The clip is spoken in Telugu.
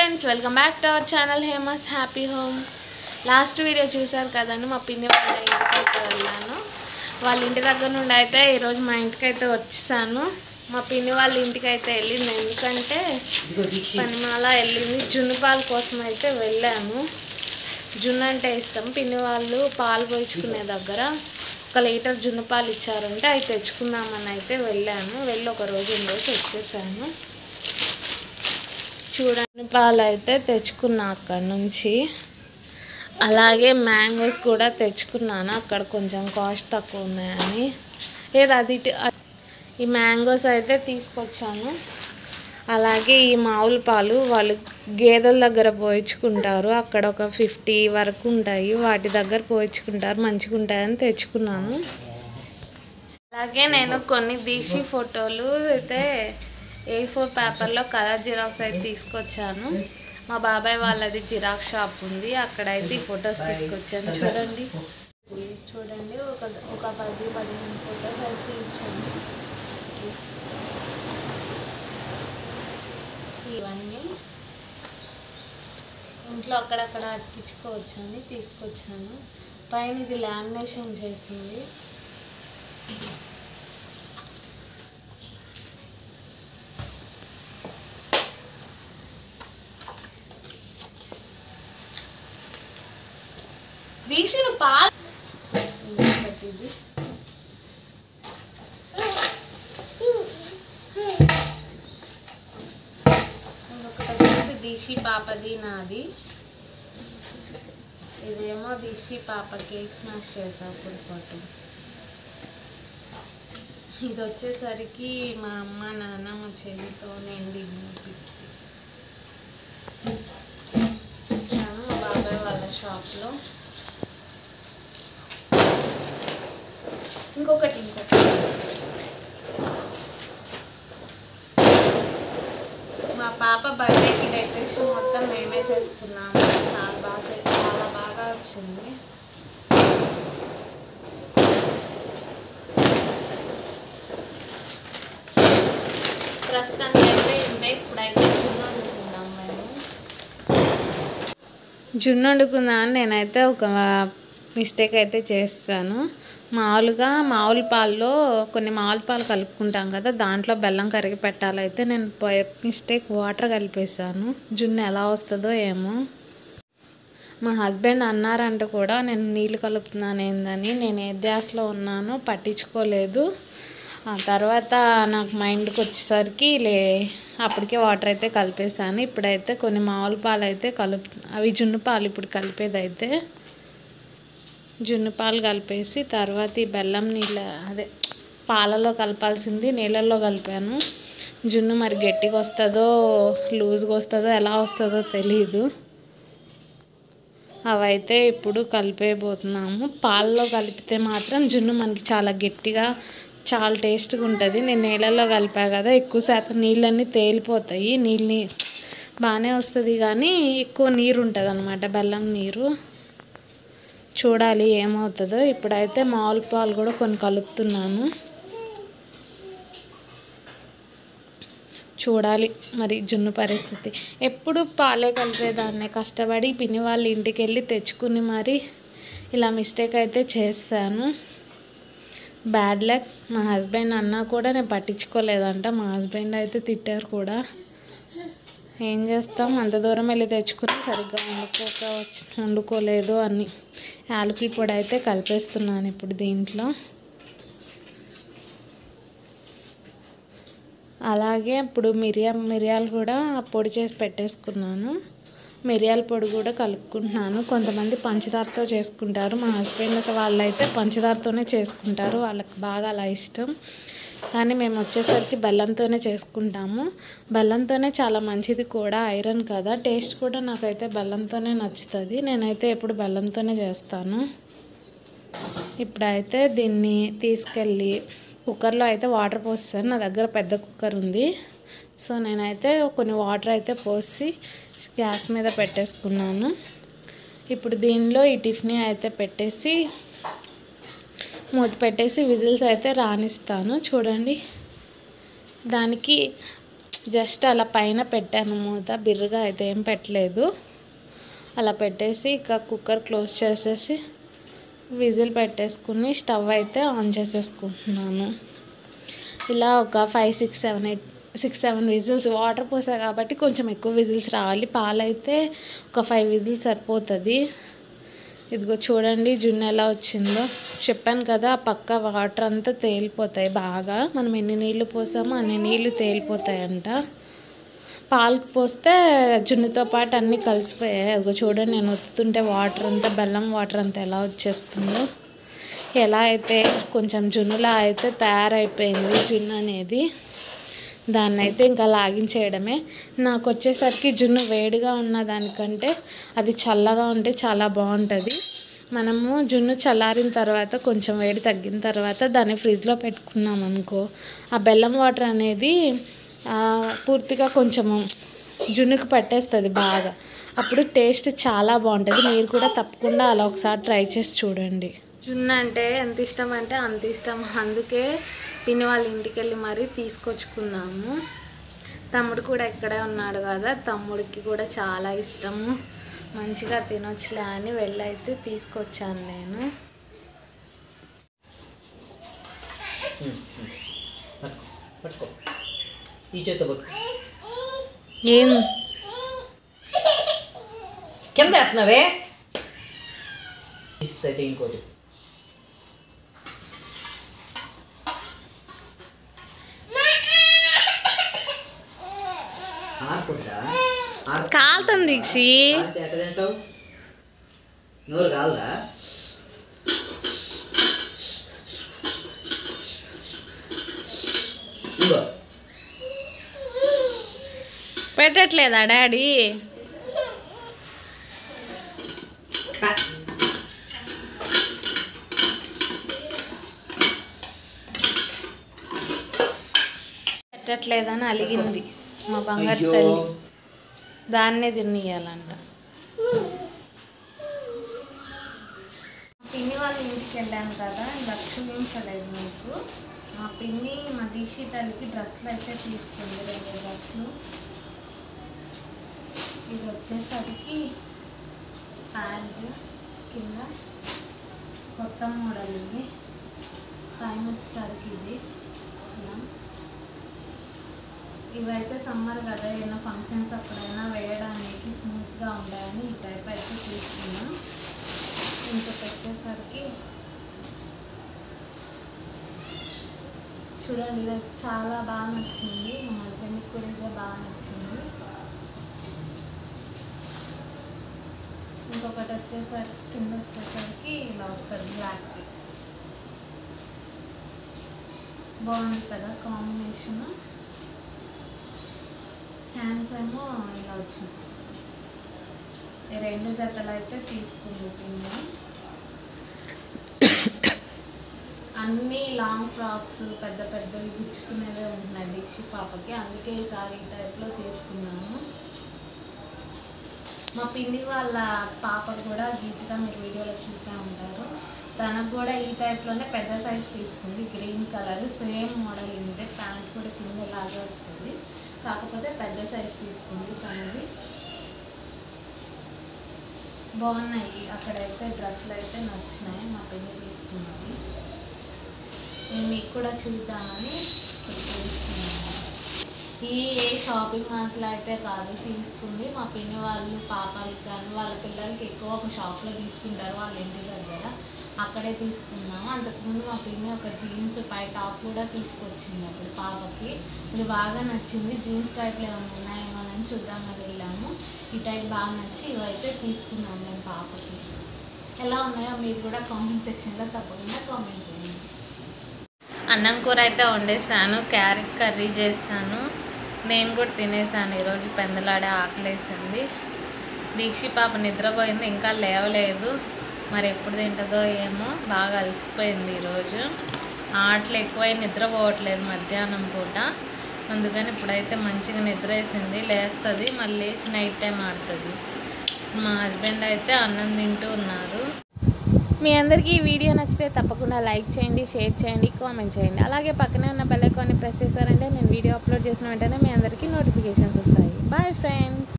friends welcome back to our channel Hema's happy home last video చూసారు కదండి మా పిన్ని వాళ్ళ ఇంటికి వెళ్ళాను వాళ్ళ ఇంటి దగ్గర నుండి అయితే ఈరోజు మా ఇంటికి అయితే వచ్చేసాను మా పిన్ని వాళ్ళ ఇంటికి అయితే వెళ్ళింది ఎందుకంటే పనిమాల వెళ్ళింది జున్నుపాల కోసం అయితే వెళ్ళాము జున్ను అంటే ఇష్టం పిన్ని వాళ్ళు పాలు పోయించుకునే దగ్గర ఒక లీటర్ జున్ను పాలు ఇచ్చారంటే అవి తెచ్చుకుందామని అయితే వెళ్ళాను వెళ్ళి ఒక రోజు రోజు వచ్చేసాను చూడండి పాలు అయితే తెచ్చుకున్నా అక్కడ నుంచి అలాగే మ్యాంగోస్ కూడా తెచ్చుకున్నాను అక్కడ కొంచెం కాస్ట్ తక్కువ ఉన్నాయని లేదు అది ఇటు- ఈ మ్యాంగోస్ అయితే తీసుకొచ్చాను అలాగే ఈ మామూలు పాలు వాళ్ళు గేదెల దగ్గర పోయించుకుంటారు అక్కడ ఒక ఫిఫ్టీ వరకు ఉంటాయి వాటి దగ్గర పోయించుకుంటారు మంచిగా ఉంటాయని తెచ్చుకున్నాను అలాగే నేను కొన్ని తీసి ఫోటోలు అయితే ఏ ఫోర్ పేపర్లో కలర్ జిరాక్స్ అయితే తీసుకొచ్చాను మా బాబాయ్ వాళ్ళది జిరాక్స్ షాప్ ఉంది అక్కడైతే ఈ ఫొటోస్ తీసుకొచ్చాను చూడండి చూడండి ఒక ఒక పది పదిహేను ఫొటోస్ అయితే ఇచ్చాను ఇవన్నీ ఇంట్లో అక్కడక్కడ అతికించుకోవచ్చు అని తీసుకొచ్చాను పైన ఇది లామినేషన్ చేసింది దీక్షను పాలు పెట్టింది ఇంకొకటి వచ్చేసి దీక్షి పాపది నాది ఇదేమో దీక్షి పాప కేక్ స్మాష్ చేసా అప్పుడు ఫోటో ఇది వచ్చేసరికి మా అమ్మ నాన్న మా చెల్లితో నేను దిగిన పిక్ వచ్చాను మా బాబాయ్ వాళ్ళ షాప్లో ఇంకొకటి ఇంకొకటి మా పాప బర్త్డేకి డెకరేషన్ మొత్తం మేమే చేసుకున్నాము చాలా బాగా చే- చాలా బాగా వచ్చింది ప్రస్తుతానికి అయితే ఇంతే ఇప్పుడైతే జున్ను వండుకుందాం మేము జున్ను వండుకుందా అని నేనైతే ఒక మిస్టేక్ అయితే చేస్తాను మామూలుగా మామూలు పాల్లో కొన్ని మామూలు పాలు కలుపుకుంటాం కదా దాంట్లో బెల్లం కరిగి పెట్టాలైతే నేను మిస్టేక్ వాటర్ కలిపేసాను జున్ను ఎలా వస్తుందో ఏమో మా హస్బెండ్ అన్నారంట కూడా నేను నీళ్ళు కలుపుతున్నాను ఏందని నేను ఏ ధ్యాసలో ఉన్నానో పట్టించుకోలేదు ఆ తర్వాత నాకు మైండ్కి వచ్చేసరికి లే అప్పటికే వాటర్ అయితే కలిపేసాను ఇప్పుడైతే కొన్ని మామూలు పాలు అయితే కలుపు అవి జున్ను పాలు ఇప్పుడు కలిపేది అయితే జున్ను పాలు కలిపేసి తర్వాత ఈ బెల్లం నీళ్ళ అదే పాలలో కలపాల్సింది నీళ్ళల్లో కలిపాను జున్ను మరి గట్టిగా వస్తుందో లూజ్గా వస్తుందో ఎలా వస్తుందో తెలీదు అవైతే ఇప్పుడు కలిపేయబోతున్నాము పాలలో కలిపితే మాత్రం జున్ను మనకి చాలా గట్టిగా చాలా టేస్ట్గా ఉంటుంది నేను నీళ్ళల్లో కలిపా కదా ఎక్కువ శాతం నీళ్ళన్నీ తేలిపోతాయి నీళ్ళని బాగానే వస్తుంది కానీ ఎక్కువ నీరు ఉంటుంది అనమాట బెల్లం నీరు చూడాలి ఏమవుతుందో ఇప్పుడైతే మామూలు పాలు కూడా కొన్ని కలుపుతున్నాను చూడాలి మరి జున్ను పరిస్థితి ఎప్పుడు పాలే కలిపేదాన్ని కష్టపడి పిన్ని వాళ్ళ ఇంటికి వెళ్ళి తెచ్చుకుని మరి ఇలా మిస్టేక్ అయితే చేస్తాను బ్యాడ్ లక్ మా హస్బెండ్ అన్నా కూడా నేను పట్టించుకోలేదంట మా హస్బెండ్ అయితే తిట్టారు కూడా ఏం చేస్తాం అంత దూరం వెళ్ళి తెచ్చుకుని సరిగ్గా వండుకోక వచ్చి వండుకోలేదు అని యాలకుల పొడి అయితే కలిపేస్తున్నాను ఇప్పుడు దీంట్లో అలాగే ఇప్పుడు మిరియా మిరియాలు కూడా పొడి చేసి పెట్టేసుకున్నాను మిరియాల పొడి కూడా కలుపుకుంటున్నాను కొంతమంది పంచదారతో చేసుకుంటారు మా హస్బెండ్ వాళ్ళైతే పంచదారతోనే చేసుకుంటారు వాళ్ళకి బాగా అలా ఇష్టం కానీ మేము వచ్చేసరికి బెల్లంతోనే చేసుకుంటాము బెల్లంతోనే చాలా మంచిది కూడా ఐరన్ కదా టేస్ట్ కూడా నాకైతే బెల్లంతోనే నచ్చుతుంది నేనైతే ఎప్పుడు బెల్లంతోనే చేస్తాను ఇప్పుడైతే దీన్ని తీసుకెళ్ళి కుక్కర్లో అయితే వాటర్ పోస్తాను నా దగ్గర పెద్ద కుక్కర్ ఉంది సో నేనైతే కొన్ని వాటర్ అయితే పోసి గ్యాస్ మీద పెట్టేసుకున్నాను ఇప్పుడు దీనిలో ఈ టిఫిన్ అయితే పెట్టేసి మూత పెట్టేసి విజిల్స్ అయితే రానిస్తాను చూడండి దానికి జస్ట్ అలా పైన పెట్టాను మూత బిర్రుగా అయితే ఏం పెట్టలేదు అలా పెట్టేసి ఇక కుక్కర్ క్లోజ్ చేసేసి విజిల్ పెట్టేసుకుని స్టవ్ అయితే ఆన్ చేసేసుకుంటున్నాను ఇలా ఒక five six seven eight six seven whistles water పోసా కాబట్టి కొంచెం ఎక్కువ విజిల్స్ రావాలి పాలైతే ఒక ఫైవ్ విజిల్స్ సరిపోతుంది ఇదిగో చూడండి జున్ను ఎలా వచ్చిందో చెప్పాను కదా ఆ పక్క వాటర్ అంతా తేలిపోతాయి బాగా మనం ఎన్ని నీళ్లు పోసామో అన్ని నీళ్లు తేలిపోతాయంట పాలకు పోస్తే జున్నుతో పాటు అన్నీ కలిసిపోయాయి అదిగో చూడండి నేను ఒత్తుతుంటే వాటర్ అంతా బెల్లం వాటర్ అంతా ఎలా వచ్చేస్తుందో ఎలా అయితే కొంచెం జున్నులా అయితే తయారైపోయింది జున్ను అనేది దాన్ని అయితే ఇంకా లాగించేయడమే నాకు వచ్చేసరికి జున్ను వేడిగా ఉన్న దానికంటే అది చల్లగా ఉంటే చాలా బాగుంటుంది మనము జున్ను చల్లారిన తర్వాత కొంచెం వేడి తగ్గిన తర్వాత దాన్ని ఫ్రిడ్జ్లో పెట్టుకున్నాం అనుకో ఆ బెల్లం వాటర్ అనేది ఆ, పూర్తిగా కొంచెము జున్నుకు పట్టేస్తుంది బాగా అప్పుడు టేస్ట్ చాలా బాగుంటుంది మీరు కూడా తప్పకుండా అలా ఒకసారి ట్రై చేసి చూడండి జున్ను అంటే ఎంత ఇష్టం అంటే అంత ఇష్టం అందుకే పిన్ని వాళ్ళ ఇంటికి వెళ్ళి మరీ తీసుకొచ్చుకున్నాము తమ్ముడు కూడా ఇక్కడే ఉన్నాడు కదా తమ్ముడికి కూడా చాలా ఇష్టము మంచిగా తినొచ్చులే అని వెళ్ళైతే తీసుకొచ్చాను నేను పట్టుకో పట్టుకో ఈ చేత్తో పట్టుకో ఏం కింద ఎత్తున్నావే ఇస్తే ఇంకోటి ఆడుకుంటా ఆడు కాలుతుంది దీక్షి కాలితే ఎట్ట తింటావు నోరు కాలదా ఇగో పెట్టట్లేదా డాడీ పెట్టట్లేదని అలిగింది మా బంగారు అయ్యో తల్లి దాన్నే తినియాలంట పిన్ని వాళ్ళ ఇంటికి వెళ్ళాను కదా ఇలా చూపించలేదు మీకు మా పిన్ని మా దీక్షి తల్లికి డ్రెస్సులు అయితే తీసుకుంది రెండు డ్రెస్సులు ఇది వచ్చేసరికి ప్యాంట్ కింద కొత్త మోడల్ ఇది పైన వచ్చేసరికి ఇది ఇలా ఇవైతే సమ్మర్ కదా ఏమైనా ఫంక్షన్స్ అప్పుడైనా వేయడానికి స్మూత్గా ఉంటాయని ఈ టైప్ అయితే తీసుకున్నా ఇంకొకటి వచ్చేసరికి చూడండి ఇది అయితే చాలా బాగా నచ్చింది మా హస్బెండ్కి కూడా ఇదే బాగా నచ్చింది ఇంకొకటి వచ్చేసరికి కింద వచ్చేసరికి ఇలా వస్తుంది బ్లాక్ బాగుంది కదా కాంబినేషన్ హ్యాండ్స్ ఏమో ఇలా వచ్చినాయి ఈ రెండు జతలు అయితే తీసుకుంది పిన్ని అన్ని లాంగ్ ఫ్రాక్స్ పెద్ద పెద్దవి గుచ్చుకునేవే ఉంటున్నాయి దీక్షి పాపకి అందుకే ఈసారి ఈ టైప్లో తీసుకున్నాను మా పిన్ని వాళ్ళ పాప కూడా గీతగా మీరు వీడియోలో చూసే ఉంటారు తనకు కూడా ఈ టైప్లోనే పెద్ద సైజ్ తీసుకుంది గ్రీన్ కలర్ సేమ్ మోడల్ ఉంటే ప్యాంట్ కూడా కింద లాగే వస్తుంది కాకపోతే పెద్ద సైజ్ తీసుకుంది తనది బాగున్నాయి అక్కడైతే డ్రెస్సులు అయితే నచ్చినాయి మా పిన్ని తీసుకున్నది నేను మీకు కూడా చూద్దామని ఇప్పుడు చూస్తున్నాను ఈ ఏ షాపింగ్ మాల్స్లో అయితే కాదు తీసుకుంది మా పిన్ని వాళ్ళు పాపాలకి కానీ వాళ్ళ పిల్లలకి ఎక్కువ ఒక షాప్లో తీసుకుంటారు వాళ్ళ ఇంటి దగ్గర అక్కడే తీసుకున్నాము అంతకుముందు మా పిన్ని ఒక జీన్స్ పై టాప్ కూడా తీసుకొచ్చింది అప్పుడు పాపకి ఇది బాగా నచ్చింది జీన్స్ టైప్లో ఏమైనా ఉన్నాయేమో అని చూద్దామని వెళ్ళాము ఈ టైప్ బాగా నచ్చి ఇవైతే తీసుకున్నాం మేము పాపకి ఎలా ఉన్నాయో మీరు కూడా కామెంట్ సెక్షన్లో తప్పకుండా కామెంట్ చేయండి అన్నం కూర అయితే వండేసాను క్యారెట్ కర్రీ చేశాను నేను కూడా తినేసాను ఈరోజు పెందలాడే ఆకలేసింది దీక్షి పాప నిద్రపోయింది ఇంకా లేవలేదు మరి ఎప్పుడు తింటుందో ఏమో బాగా అలసిపోయింది ఈరోజు ఆటలు ఎక్కువై నిద్రపోవట్లేదు మధ్యాహ్నం పూట అందుకని ఇప్పుడైతే మంచిగా నిద్ర వేసింది లేస్తుంది మళ్ళీ లేచి నైట్ టైం ఆడుతుంది మా హస్బెండ్ అయితే అన్నం తింటూ ఉన్నారు మీ అందరికీ ఈ వీడియో నచ్చితే తప్పకుండా లైక్ చేయండి షేర్ చేయండి కామెంట్ చేయండి అలాగే పక్కనే ఉన్న బెల్ ఐకాన్ని ప్రెస్ చేశారంటే నేను వీడియో అప్లోడ్ చేసిన వెంటనే మీ అందరికీ నోటిఫికేషన్స్ వస్తాయి బాయ్ ఫ్రెండ్స్